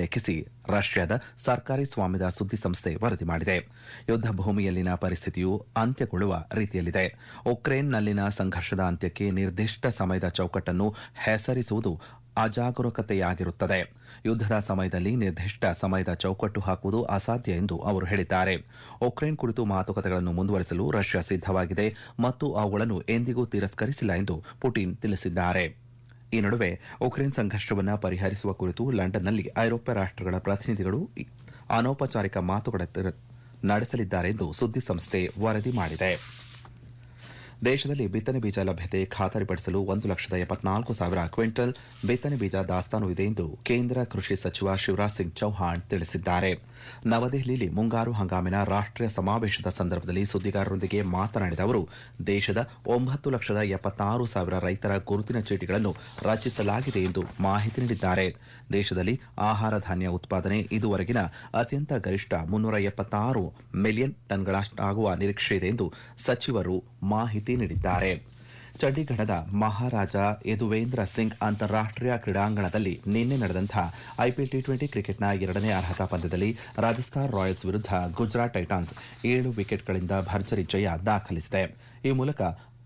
ಉಲ್ಲೇಖಿಸಿ ರಷ್ಯಾದ ಸರ್ಕಾರಿ ಸ್ವಾಮ್ಯದ ಸುದ್ದಿಸಂಸ್ಥೆ ವರದಿ ಮಾಡಿದೆ ಯುದ್ಧ ಭೂಮಿಯಲ್ಲಿನ ಪರಿಸ್ಥಿತಿಯು ಅಂತ್ಯಗೊಳ್ಳುವ ರೀತಿಯಲ್ಲಿದೆ ಉಕ್ರೇನ್ನಲ್ಲಿನ ಸಂಘರ್ಷದ ಅಂತ್ಯಕ್ಕೆ ನಿರ್ದಿಷ್ಟ ಸಮಯದ ಚೌಕಟ್ಟನ್ನು ಹೆಸರಿಸುವುದು ಅಜಾಗರೂಕತೆಯಾಗಿರುತ್ತದೆ ಯುದ್ದದ ಸಮಯದಲ್ಲಿ ನಿರ್ದಿಷ್ಟ ಸಮಯದ ಚೌಕಟ್ಟು ಹಾಕುವುದು ಅಸಾಧ್ಯ ಎಂದು ಅವರು ಹೇಳಿದ್ದಾರೆ ಉಕ್ರೇನ್ ಕುರಿತು ಮಾತುಕತೆಗಳನ್ನು ಮುಂದುವರೆಸಲು ರಷ್ಯಾ ಸಿದ್ದವಾಗಿದೆ ಮತ್ತು ಅವುಗಳನ್ನು ಎಂದಿಗೂ ತಿರಸ್ಕರಿಸಿಲ್ಲ ಎಂದು ಪುಟಿನ್ ತಿಳಿಸಿದ್ದಾರೆ ಈ ನಡುವೆ ಉಕ್ರೇನ್ ಸಂಘರ್ಷವನ್ನು ಪರಿಹರಿಸುವ ಕುರಿತು ಲಂಡನ್ನಲ್ಲಿ ಐರೋಪ್ಯ ರಾಷ್ಟ್ರಗಳ ಪ್ರತಿನಿಧಿಗಳು ಅನೌಪಚಾರಿಕ ಮಾತುಕತೆ ನಡೆಸಲಿದ್ದಾರೆ ಎಂದು ಸುದ್ದಿಸಂಸ್ಥೆ ವರದಿ ಮಾಡಿದೆ ದೇಶದಲ್ಲಿ ಬಿತ್ತನೆ ಬೀಜ ಲಭ್ಯತೆ ಖಾತರಿಪಡಿಸಲು ಒಂದು ಲಕ್ಷದ ಎಪ್ಪತ್ನಾಲ್ಕು ಸಾವಿರ ಕ್ವಿಂಟಲ್ ಬಿತ್ತನೆ ಬೀಜ ದಾಸ್ತಾನು ಇದೆ ಎಂದು ಕೇಂದ್ರ ಕೃಷಿ ಸಚಿವ ಶಿವರಾಜ್ ಸಿಂಗ್ ಚೌಹಾಣ್ ತಿಳಿಸಿದ್ದಾರೆ ನವದೆಹಲಿಯಲ್ಲಿ ಮುಂಗಾರು ಹಂಗಾಮಿನ ರಾಷ್ಟ್ರೀಯ ಸಮಾವೇಶದ ಸಂದರ್ಭದಲ್ಲಿ ಸುದ್ದಿಗಾರರೊಂದಿಗೆ ಮಾತನಾಡಿದ ಅವರು ದೇಶದ ಒಂಬತ್ತು ಲಕ್ಷದ ಎಪ್ಪತ್ತಾರು ಸಾವಿರ ರೈತರ ಗುರುತಿನ ಚೀಟಿಗಳನ್ನು ರಚಿಸಲಾಗಿದೆ ಎಂದು ಮಾಹಿತಿ ನೀಡಿದ್ದಾರೆ ದೇಶದಲ್ಲಿ ಆಹಾರ ಧಾನ್ಯ ಉತ್ಪಾದನೆ ಇದುವರೆಗಿನ ಅತ್ಯಂತ ಗರಿಷ್ಠ ಮುನ್ನೂರ ಎಪ್ಪತ್ತಾರು ಮಿಲಿಯನ್ ಟನ್ಗಳಷ್ಟಾಗುವ ನಿರೀಕ್ಷೆ ಇದೆ ಎಂದು ಸಚಿವರು ಮಾಹಿತಿ ನೀಡಿದ್ದಾರೆ ಚಂಡೀಗಢದ ಮಹಾರಾಜ ಯದುವೇಂದ್ರ ಸಿಂಗ್ ಅಂತಾರಾಷ್ಟೀಯ ಕ್ರೀಡಾಂಗಣದಲ್ಲಿ ನಿನ್ನೆ ನಡೆದಂತಹ ಐಪಿಎಲ್ ಟಿ ಟ್ವೆಂಟಿ ಕ್ರಿಕೆಟ್ನ ಎರಡನೇ ಅರ್ಹತಾ ಪಂದ್ಯದಲ್ಲಿ ರಾಜಸ್ಥಾನ್ ರಾಯಲ್ಸ್ ವಿರುದ್ಧ ಗುಜರಾತ್ ಟೈಟಾನ್ಸ್ ಏಳು ವಿಕೆಟ್ಗಳಿಂದ ಭರ್ಜರಿ ಜಯ ದಾಖಲಿಸಿದೆ ಈ ಮೂಲಕ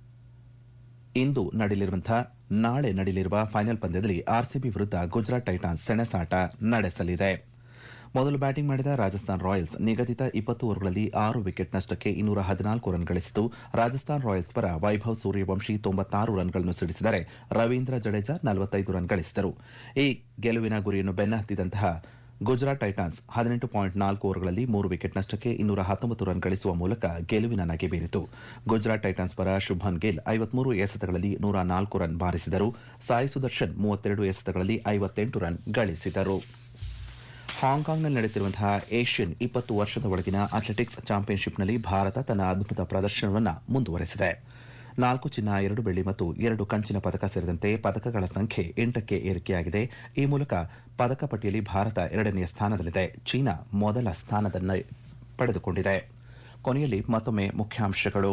ಇಂದು ನಡೆಯಲಿರುವಂತಹ ನಾಳೆ ನಡೆಯಲಿರುವ ಫೈನಲ್ ಪಂದ್ಯದಲ್ಲಿ ಆರ್ಸಿಬಿ ವಿರುದ್ಧ ಗುಜರಾತ್ ಟೈಟಾನ್ಸ್ ಸೆಣಸಾಟ ನಡೆಸಲಿದೆ ಮೊದಲು ಬ್ಯಾಟಿಂಗ್ ಮಾಡಿದ ರಾಜಸ್ಥಾನ್ ರಾಯಲ್ಸ್ ನಿಗದಿತ ಇಪ್ಪತ್ತು ಓವರ್ಗಳಲ್ಲಿ ಆರು ವಿಕೆಟ್ ನಷ್ಟಕ್ಕೆ ಇನ್ನೂರ ಹದಿನಾಲ್ಕು ರನ್ ಗಳಿಸಿತು ರಾಜಸ್ಥಾನ್ ರಾಯಲ್ಸ್ ಪರ ವೈಭವ್ ಸೂರ್ಯವಂಶಿ ತೊಂಬತ್ತಾರು ರನ್ಗಳನ್ನು ಸಿಡಿಸಿದರೆ ರವೀಂದ್ರ ಜಡೇಜಾ ನಲವತ್ತೈದು ರನ್ ಗಳಿಸಿದರು ಈ ಗೆಲುವಿನ ಗುರಿಯನ್ನು ಬೆನ್ನಹತ್ತಿದಂತಹ ಗುಜರಾತ್ ಟೈಟಾನ್ಸ್ ಹದಿನೆಂಟು ಪಾಯಿಂಟ್ ನಾಲ್ಕು ಓವರ್ಗಳಲ್ಲಿ ಮೂರು ವಿಕೆಟ್ ನಷ್ಟಕ್ಕೆ ಇನ್ನೂರ ಹತ್ತೊಂಬತ್ತು ರನ್ ಗಳಿಸುವ ಮೂಲಕ ಗೆಲುವಿನ ನಗೆ ಬೀರಿತು ಗುಜರಾತ್ ಟೈಟಾನ್ಸ್ ಪರ ಶುಭನ್ ಗಿಲ್ ಐವತ್ಮೂರು ಎಸೆತಗಳಲ್ಲಿ ನೂರ ನಾಲ್ಕು ರನ್ ಬಾರಿಸಿದರು ಸಾಯಿ ಸುದರ್ಶನ್ ಮೂವತ್ತೆರಡು ಎಸೆತಗಳಲ್ಲಿ ಐವತ್ತೆಂಟು ರನ್ ಗಳಿಸಿದರು ಹಾಂಕಾಂಗ್ನಲ್ಲಿ ನಡೆಯುತ್ತಿರುವಂತಹ ಏಷ್ಯನ್ ಇಪ್ಪತ್ತು ವರ್ಷದ ಒಳಗಿನ ಅಥ್ಲೆಟಿಕ್ಸ್ ಚಾಂಪಿಯನ್ಶಿಪ್ನಲ್ಲಿ ಭಾರತ ತನ್ನ ಅದ್ಭುತ ಪ್ರದರ್ಶನವನ್ನು ಮುಂದುವರೆಸಿದೆ ನಾಲ್ಕು ಚಿನ್ನ ಎರಡು ಬೆಳ್ಳಿ ಮತ್ತು ಎರಡು ಕಂಚಿನ ಪದಕ ಸೇರಿದಂತೆ ಪದಕಗಳ ಸಂಖ್ಯೆ ಎಂಟಕ್ಕೆ ಏರಿಕೆಯಾಗಿದೆ ಈ ಮೂಲಕ ಪದಕ ಪಟ್ಟಿಯಲ್ಲಿ ಭಾರತ ಎರಡನೆಯ ಸ್ಥಾನದಲ್ಲಿದೆ ಚೀನಾ ಮೊದಲ ಸ್ಥಾನದನ್ನು ಪಡೆದುಕೊಂಡಿದೆ ಕೊನೆಯಲ್ಲಿ ಮತ್ತೊಮ್ಮೆ ಮುಖ್ಯಾಂಶಗಳು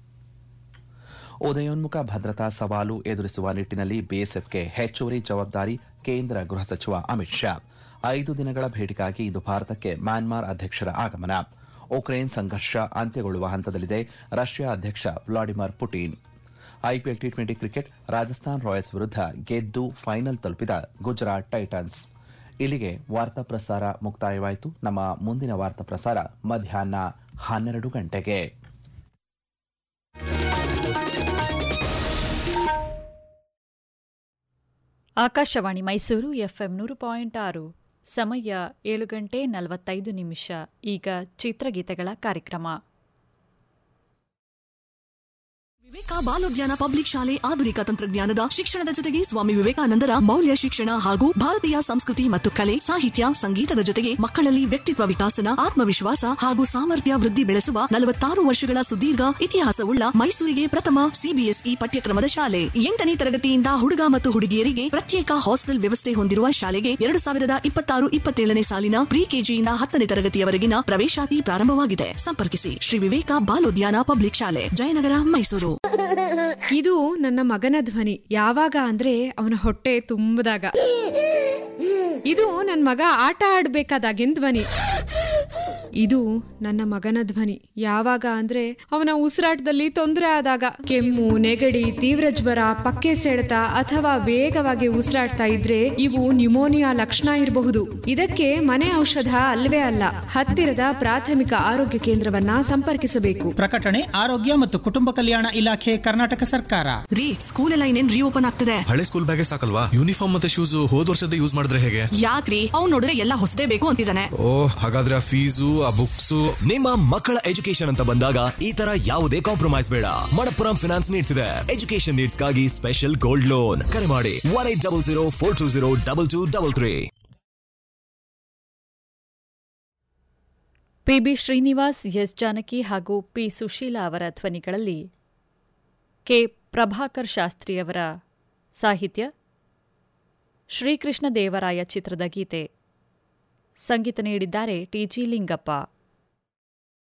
ಉದಯೋನ್ಮುಖ ಭದ್ರತಾ ಸವಾಲು ಎದುರಿಸುವ ನಿಟ್ಟಿನಲ್ಲಿ ಬಿಎಸ್ಎಫ್ಗೆ ಹೆಚ್ಚುವರಿ ಜವಾಬ್ದಾರಿ ಕೇಂದ್ರ ಗೃಹ ಸಚಿವ ಅಮಿತ್ ಶಾ ಐದು ದಿನಗಳ ಭೇಟಿಗಾಗಿ ಇಂದು ಭಾರತಕ್ಕೆ ಮ್ಯಾನ್ಮಾರ್ ಅಧ್ಯಕ್ಷರ ಆಗಮನ ಉಕ್ರೇನ್ ಸಂಘರ್ಷ ಅಂತ್ಯಗೊಳ್ಳುವ ಹಂತದಲ್ಲಿದೆ ರಷ್ಯಾ ಅಧ್ಯಕ್ಷ Vladimir Putin IPL T twenty cricket Rajasthan Royals ವಿರುದ್ಧ ಗೆದ್ದು ಫೈನಲ್ ತಲುಪಿದ ಗುಜರಾತ್ ಟೈಟನ್ಸ್ ಇಲ್ಲಿಗೆ ವಾರ್ತಾ ಪ್ರಸಾರ ಮುಕ್ತಾಯವಾಯಿತು ನಮ್ಮ ಮುಂದಿನ ವಾರ್ತಾ ಪ್ರಸಾರ ಮಧ್ಯಾಹ್ನ ಹನ್ನೆರಡು ಗಂಟೆಗೆ ಆಕಾಶವಾಣಿ ಮೈಸೂರು ಎಫ್ಎಂ ನೂರು ಪಾಯಿಂಟ್ ಆರು ಸಮಯ ಏಳು ಗಂಟೆ ನಲವತ್ತೈದು ನಿಮಿಷ ಈಗ ಚಿತ್ರಗೀತೆಗಳ ಕಾರ್ಯಕ್ರಮ ವಿವೇಕ ಬಾಲೋಜ್ಞಾನ ಪಬ್ಲಿಕ್ ಶಾಲೆ ಆಧುನಿಕ ತಂತ್ರಜ್ಞಾನದ ಶಿಕ್ಷಣದ ಜೊತೆಗೆ ಸ್ವಾಮಿ ವಿವೇಕಾನಂದರ ಮೌಲ್ಯ ಶಿಕ್ಷಣ ಹಾಗೂ ಭಾರತೀಯ ಸಂಸ್ಕೃತಿ ಮತ್ತು ಕಲೆ ಸಾಹಿತ್ಯ ಸಂಗೀತದ ಜೊತೆಗೆ ಮಕ್ಕಳಲ್ಲಿ ವ್ಯಕ್ತಿತ್ವ ವಿಕಾಸನ ಆತ್ಮವಿಶ್ವಾಸ ಹಾಗೂ ಸಾಮರ್ಥ್ಯ ವೃದ್ಧಿ ಬೆಳೆಸುವ ನಲವತ್ತಾರು ವರ್ಷಗಳ ಸುದೀರ್ಘ ಇತಿಹಾಸವುಳ್ಳ ಮೈಸೂರಿಗೆ ಪ್ರಥಮ ಸಿಬಿಎಸ್ಇ ಪಠ್ಯಕ್ರಮದ ಶಾಲೆ ಎಂಟನೇ ತರಗತಿಯಿಂದ ಹುಡುಗ ಮತ್ತು ಹುಡುಗಿಯರಿಗೆ ಪ್ರತ್ಯೇಕ ಹಾಸ್ಟೆಲ್ ವ್ಯವಸ್ಥೆ ಹೊಂದಿರುವ ಶಾಲೆಗೆ ಎರಡು ಸಾವಿರದ ಇಪ್ಪತ್ತಾರು ಇಪ್ಪತ್ತೇಳನೇ ಸಾಲಿನ ಪ್ರಿ ಕೆಜಿಯಿಂದ ಹತ್ತನೇ ತರಗತಿಯವರೆಗಿನ ಪ್ರವೇಶಾತಿ ಪ್ರಾರಂಭವಾಗಿದೆ ಸಂಪರ್ಕಿಸಿ ಶ್ರೀ ವಿವೇಕ ಬಾಲೋದ್ಯಾನ ಪಬ್ಲಿಕ್ ಶಾಲೆ ಜಯನಗರ ಮೈಸೂರು ಇದು ನನ್ನ ಮಗನ ಧ್ವನಿ ಯಾವಾಗ ಅಂದ್ರೆ ಅವನ ಹೊಟ್ಟೆ ತುಂಬದಾಗ ಇದು ನನ್ನ ಮಗ ಆಟ ಆಡ್ಬೇಕಾದಾಗಿನ ಧ್ವನಿ ಇದು ನನ್ನ ಮಗನ ಧ್ವನಿ ಯಾವಾಗ ಅಂದ್ರೆ ಅವನ ಉಸಿರಾಟದಲ್ಲಿ ತೊಂದರೆ ಆದಾಗ ಕೆಮ್ಮು ನೆಗಡಿ ತೀವ್ರ ಜ್ವರ ಪಕ್ಕೆ ಸೆಳೆತ ಅಥವಾ ವೇಗವಾಗಿ ಉಸಿರಾಡ್ತಾ ಇದ್ರೆ ಇವು ನ್ಯುಮೋನಿಯಾ ಲಕ್ಷಣ ಇರಬಹುದು ಇದಕ್ಕೆ ಮನೆ ಔಷಧ ಅಲ್ವೇ ಅಲ್ಲ ಹತ್ತಿರದ ಪ್ರಾಥಮಿಕ ಆರೋಗ್ಯ ಕೇಂದ್ರವನ್ನ ಸಂಪರ್ಕಿಸಬೇಕು ಪ್ರಕಟಣೆ ಆರೋಗ್ಯ ಮತ್ತು ಕುಟುಂಬ ಕಲ್ಯಾಣ ಇಲಾಖೆ ಕರ್ನಾಟಕ ಸರ್ಕಾರ ರೀ ಸ್ಕೂಲ್ ಎಲ್ಲ ಇನ್ನೇನ್ ರೀಓಪನ್ ಆಗ್ತದೆ ಹಳೆ ಸ್ಕೂಲ್ ಬ್ಯಾಗೆ ಸಾಕಲ್ವಾ ಯೂನಿಫಾರ್ಮ್ ಮತ್ತೆ ಶೂಸ್ ಹೋದ್ ವರ್ಷದ ಯೂಸ್ ಮಾಡಿದ್ರೆ ಹೇಗೆ ಯಾಕ್ರಿ ಅವ್ನ್ ನೋಡಿದ್ರೆ ಎಲ್ಲ ಹೊಸದೇ ಬೇಕು ಅಂತಿದ್ದಾನೆ ಓ ಹಾಗಾದ್ರೆ ಆ ಫೀಸು ಆ ಬುಕ್ಸು ನಿಮ್ಮ ಮಕ್ಕಳ ಎಜುಕೇಶನ್ ಅಂತ ಬಂದಾಗ ಈ ತರ ಯಾವುದೇ ಕಾಂಪ್ರಮೈಸ್ ಬೇಡ ಮಣಪ್ಪುರಂ ಫಿನಾನ್ಸ್ ನೀಡ್ಸ್ ಇದೆ ಎಜುಕೇಶನ್ ನೀಡ್ಸ್ ಗಾಗಿ ಸ್ಪೆಷಲ್ ಗೋಲ್ಡ್ ಲೋನ್ ಕರೆ ಮಾಡಿ one eight double zero four two zero double two double three PB Srinivas S Janaki ಹಾಗೂ ಪಿ ಸುಶೀಲಾ ಅವರ ಧ್ವನಿಗಳಲ್ಲಿ ಕೆ ಪ್ರಭಾಕರ್ ಶಾಸ್ತ್ರಿಯವರ ಸಾಹಿತ್ಯ ಶ್ರೀಕೃಷ್ಣ ದೇವರಾಯ ಚಿತ್ರದ ಗೀತೆ ಸಂಗೀತ ನೀಡಿದ್ದಾರೆ ಟಿಜಿ ಲಿಂಗಪ್ಪ